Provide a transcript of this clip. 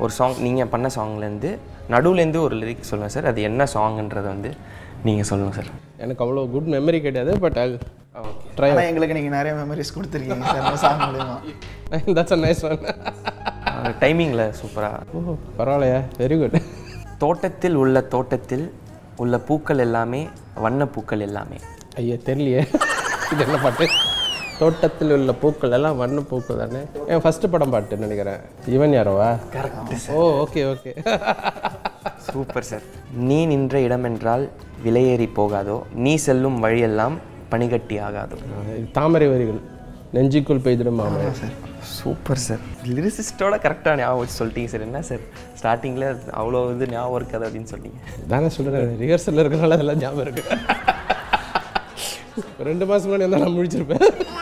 ஒரு சாங் நீங்கள் பண்ண சாங்லேருந்து நடுவுலேருந்து ஒரு லிரிக் சொல்லுங்கள் சார் அது என்ன சாங்ன்றதை வந்து நீங்கள் சொல்லுங்கள் சார் எனக்கு அவ்வளோ குட் மெமரி கிடையாது பட் ஐ ட்ரை ஆனால் எங்களுக்கு நீங்கள் நிறைய மெமரிஸ் கொடுத்துருக்கீங்க சார் அந்த சாங் மூலியமா தட்ஸ் அ நைஸ் ஒன் டைமிங்கில் சூப்பராக ஓ பரவாயில்லையா வெரி குட் தோட்டத்தில் உள்ள தோட்டத்தில் உள்ள பூக்கள் எல்லாமே வண்ண பூக்கள் எல்லாமே ஐயா தெரியலையே இது என்ன பாட்டு தோட்டத்தில் உள்ள பூக்கள் எல்லாம் வண்ண பூக்கள் தானே என் ஃபர்ஸ்ட் படம் பாட்டு நினைக்கிறேன் இவன் யாரோவா correct oh okay okay super sir நீ நின்ற இடமென்றால் விலையேறி போகாதோ நீ செல்லும் வழியெல்லாம் பனிகட்டி ஆகாதோ தாமரை வரிகள் நெஞ்சுக்குள் பெய்திடும் மாமழை சூப்பர் சார் லிரிசிஸ்டோட கரெக்டாக ஞாபகம் வச்சு சொல்லிட்டீங்க சார் என்ன சார் ஸ்டார்டிங்கில் அவ்வளோ இது ஞாபகம் இருக்காது அப்படின்னு சொன்னீங்க தானே சொல்கிறேன் ரிஹர்சலில் இருக்கிறனால அதெல்லாம் ஞாபகம் இருக்கு ரெண்டு மாதம் முன்னாடி வந்தால் நான் முடிச்சிருப்பேன்